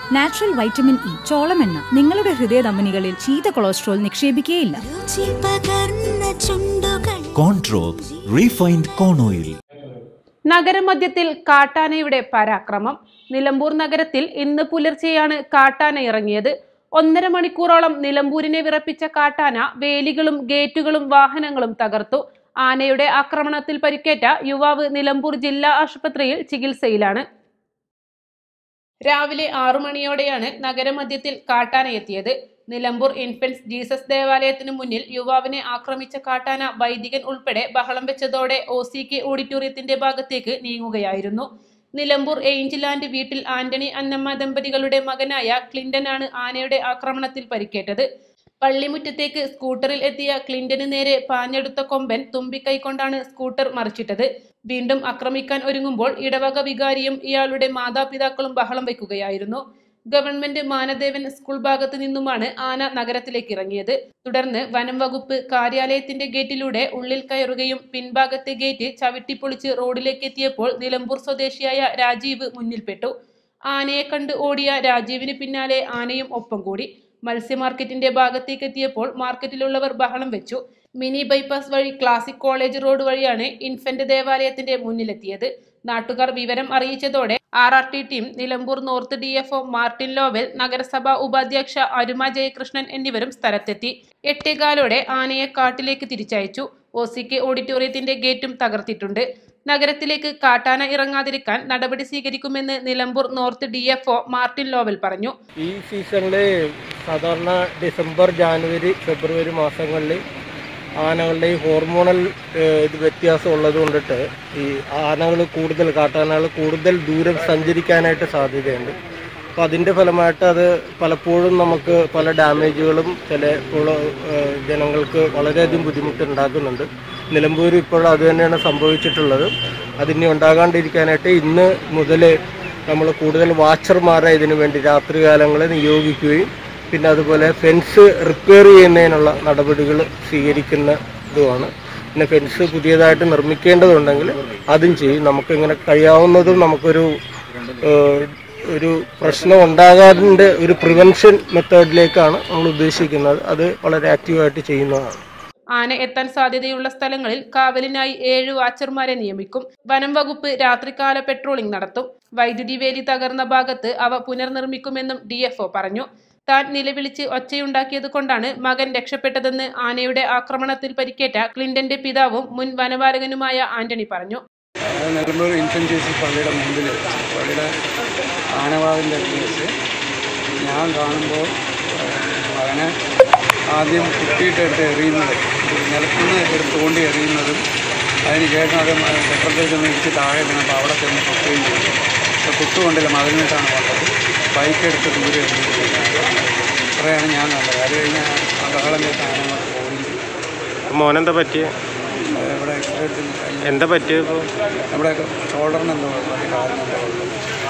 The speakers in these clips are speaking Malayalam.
നാച്ചുറൽ വൈറ്റമിൻ ഇ ചോളമെണ്ണ നിങ്ങളുടെ ഹൃദയധമനികളിൽ ചീത്ത കൊളസ്ട്രോൾ നിക്ഷേപിക്കുകയില്ല രുചി പകർന്ന ചുണ്ടുകൾ കോൺട്രോപ്പ് റീഫൈൻഡ് കോൺ ഓയിൽ നഗരമധ്യത്തിൽ കാട്ടാനയുടെ പരാക്രമം നിലമ്പൂർ നഗരത്തിൽ ഇന്ന് പുലർച്ചെയാണ് കാട്ടാന ഇറങ്ങിയത് ഒന്നര മണിക്കൂറോളം നിലമ്പൂരിനെ വിറപ്പിച്ച കാട്ടാന വേലികളും ഗേറ്റുകളും വാഹനങ്ങളും തകർത്തു ആനയുടെ ആക്രമണത്തിൽ പരിക്കേറ്റ യുവാവ് നിലമ്പൂർ ജില്ലാ ആശുപത്രിയിൽ ചികിത്സയിലാണ് രാവിലെ ആറു മണിയോടെയാണ് നഗരമധ്യത്തിൽ കാട്ടാന എത്തിയത് നിലമ്പൂർ ഇൻഫൻസ് ജീസസ് ദേവാലയത്തിനു മുന്നിൽ യുവാവിനെ ആക്രമിച്ച കാട്ടാന വൈദികൻ ഉൾപ്പെടെ ബഹളം വെച്ചതോടെ ഒ സി കെ ഓഡിറ്റോറിയത്തിന്റെ ഭാഗത്തേക്ക് നീങ്ങുകയായിരുന്നു നിലമ്പൂർ ഏഞ്ചിലാൻഡ് വീട്ടിൽ ആന്റണി അന്നമ്മ ദമ്പതികളുടെ മകനായ ക്ലിന്റനാണ് ആനയുടെ ആക്രമണത്തിൽ പരിക്കേറ്റത് പള്ളിമുറ്റത്തേക്ക് സ്കൂട്ടറിൽ എത്തിയ ക്ലിന്റന് നേരെ പാഞ്ഞെടുത്ത കൊമ്പൻ തുമ്പിക്കൈ കൊണ്ടാണ് സ്കൂട്ടർ മറിച്ചിട്ടത് വീണ്ടും ആക്രമിക്കാൻ ഒരുങ്ങുമ്പോൾ ഇടവക വികാരിയും ഇയാളുടെ മാതാപിതാക്കളും ബഹളം വയ്ക്കുകയായിരുന്നു ഗവൺമെന്റ് മാനദേവൻ സ്കൂൾ ഭാഗത്തു നിന്നുമാണ് ആന നഗരത്തിലേക്ക് ഇറങ്ങിയത് തുടർന്ന് വനം വകുപ്പ് കാര്യാലയത്തിന്റെ ഗേറ്റിലൂടെ ഉള്ളിൽ കയറുകയും പിൻഭാഗത്തെ ഗേറ്റ് ചവിട്ടിപ്പൊളിച്ച് റോഡിലേക്ക് എത്തിയപ്പോൾ നിലമ്പൂർ സ്വദേശിയായ രാജീവ് മുന്നിൽപ്പെട്ടു ആനയെ കണ്ട് ഓടിയ രാജീവിന് പിന്നാലെ ആനയും ഒപ്പം കൂടി മത്സ്യ മാർക്കറ്റിന്റെ ഭാഗത്തേക്ക് എത്തിയപ്പോൾ മാർക്കറ്റിലുള്ളവർ ബഹളം വെച്ചു മിനി ബൈപ്പാസ് വഴി ക്ലാസിക് കോളേജ് റോഡ് വഴിയാണ് ഇൻഫന്റ് ദേവാലയത്തിന്റെ മുന്നിലെത്തിയത് നാട്ടുകാർ വിവരം അറിയിച്ചതോടെ R R T team Nilambur north D F O Martin Lowel നഗരസഭാ ഉപാധ്യക്ഷ അരുമ ജയകൃഷ്ണൻ എന്നിവരും സ്ഥലത്തെത്തി എട്ടേകാലോടെ ആനയെ കാട്ടിലേക്ക് തിരിച്ചയച്ചു ഒ സി കെ ഓഡിറ്റോറിയത്തിന്റെ ഗേറ്റും തകർത്തിട്ടുണ്ട് നഗരത്തിലേക്ക് കാട്ടാന ഇറങ്ങാതിരിക്കാൻ നടപടി സ്വീകരിക്കുമെന്ന് Nilambur north D F O Martin Lowel പറഞ്ഞു ഈ സീസണിൽ സാധാരണ ഡിസംബർ ജാനുവരി ഫെബ്രുവരി മാസങ്ങളിൽ ആനകളുടെ ഈ ഹോർമോണൽ ഏഹ്, ഇത് വ്യത്യാസം ഉള്ളത് കൊണ്ടിട്ട് ഈ ആനകൾ കൂടുതൽ കാട്ടാനകൾ കൂടുതൽ ദൂരം സഞ്ചരിക്കാനായിട്ട് സാധ്യതയുണ്ട് അപ്പോൾ അതിൻ്റെ ഫലമായിട്ട് അത് പലപ്പോഴും നമുക്ക് പല ഡാമേജുകളും ചില ഇപ്പോൾ ഏഹ്, ജനങ്ങൾക്ക് വളരെയധികം ബുദ്ധിമുട്ടുണ്ടാക്കുന്നുണ്ട് നിലമ്പൂർ ഇപ്പോൾ അത് തന്നെയാണ് സംഭവിച്ചിട്ടുള്ളത് അതിനി ഉണ്ടാകാണ്ടിരിക്കാനായിട്ട് ഇന്ന് മുതൽ നമ്മൾ കൂടുതൽ വാച്ചർമാരെ ഇതിനു വേണ്ടി രാത്രികാലങ്ങളിൽ നിയോഗിക്കുകയും പിന്നെ അതുപോലെ ഫെൻസ് റിപ്പയർ ചെയ്യുന്നതിനുള്ള നടപടികൾ സ്വീകരിക്കുന്ന ഇതുമാണ് പിന്നെ ഫെൻസ് പുതിയതായിട്ട് നിർമ്മിക്കേണ്ടതുണ്ടെങ്കിൽ അതും ചെയ്യും നമുക്കിങ്ങനെ കഴിയാവുന്നതും നമുക്കൊരു ഏഹ്, ഒരു പ്രശ്നം ഉണ്ടാകാതിൻ്റെ ഒരു പ്രിവെൻഷൻ മെത്തേഡിലേക്കാണ് നമ്മൾ ഉദ്ദേശിക്കുന്നത് അത് വളരെ ആക്റ്റീവായിട്ട് ചെയ്യുന്നതാണ് ആന എത്താൻ സാധ്യതയുള്ള സ്ഥലങ്ങളിൽ കാവലിനായി ഏഴ് വാച്ചർമാരെ നിയമിക്കും വനം വകുപ്പ് രാത്രികാല പെട്രോളിംഗ് നടത്തും വൈദ്യുതി വേലി തകർന്ന ഭാഗത്ത് അവ പുനർനിർമ്മിക്കുമെന്നും ഡി പറഞ്ഞു താൻ നിലവിളിച്ച് ഒച്ചയുണ്ടാക്കിയത് കൊണ്ടാണ് മകൻ രക്ഷപ്പെട്ടതെന്ന് ആനയുടെ ആക്രമണത്തിൽ പരിക്കേറ്റ ക്ലിന്റന്റെ പിതാവും മുൻ വനപാലകനുമായ ആന്റണി പറഞ്ഞു നിലമ്പൂർ ഇൻഫൻറ്റീസ് പള്ളിയുടെ മുമ്പിൽ വെച്ച് പള്ളിയുടെ ആനവാതിൻ്റെ അടുത്ത് വെച്ച് ഞാൻ കാണുമ്പോൾ മകനെ ആദ്യം കുത്തിയിട്ടെടുത്ത് എറിയുന്നത് നിലത്തുനിന്ന് എടുത്ത് തോണ്ടി എറിയുന്നതും അതിന് ശേഷം അത് പെട്രോളിൽ നിന്ന് ഇടിച്ച് താഴെ വീണപ്പോൾ അവിടെ ചെന്ന് കുത്തുകയും ചെയ്തു പക്ഷെ കുത്തുകൊണ്ടില്ല മതിലിട്ടാണ് വന്നത് ബൈക്ക് എടുത്ത് ദൂരെ എറിഞ്ഞിട്ട് അത്രയാണ് ഞാൻ കണ്ടത് അത് കഴിഞ്ഞ് ആ ബഹളം കേട്ട് ആനങ്ങൾ പോവുകയും ചെയ്തു മോനെന്താ പറ്റിയ അത് ഇവിടെ എക്സ്റേ എന്താ പറ്റിയപ്പോൾ നമ്മുടെ ഷോൾഡറിനെന്തോ കാലിനെന്തോ ഉള്ളത്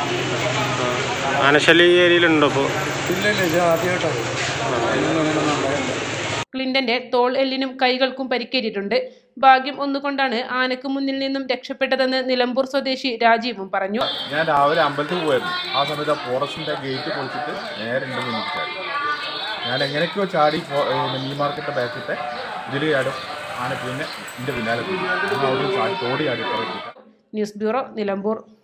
ആനശല്യ ഈ ഏരിയയിലുണ്ടോ ഇപ്പോൾ ഇല്ല ഇല്ല ഇത് ആദ്യമായിട്ടാണ് അതിനൊന്നും അങ്ങനെയൊന്നും ഉണ്ടായില്ല ക്ലിന്റന്റെ തോൾ എല്ലിനും കൈകൾക്കും പരിക്കേറ്റിട്ടുണ്ട് ഭാഗ്യം ഒന്നുകൊണ്ടാണ് ആനക്ക് മുന്നിൽ നിന്നും രക്ഷപ്പെട്ടതെന്ന് നിലമ്പൂർ സ്വദേശി രാജീവും പറഞ്ഞു ഞാൻ രാവിലെ അമ്പലത്തിൽ പോയിരുന്നു ആ സമയത്ത് ആ ഫോറസ്റ്റിൻ്റെ ഗേറ്റ് പൊളിച്ചിട്ട് നേരെ എൻ്റെ മുന്നിൽ ചാടി ഞാൻ എങ്ങനെയൊക്കെയോ ചാടി ഫോ- ഏ, മീൻ മാർക്കറ്റിൻ്റെ ബാക്കിത്തെ ഇതിൽ ചാടും ആന പിന്നെ എൻ്റെ പിന്നാലെ പോയി ഞാൻ അവിടെ ചാടി തോടി ചാടി പുറത്തേക്ക് ന്യൂസ് ബ്യൂറോ നിലമ്പൂർ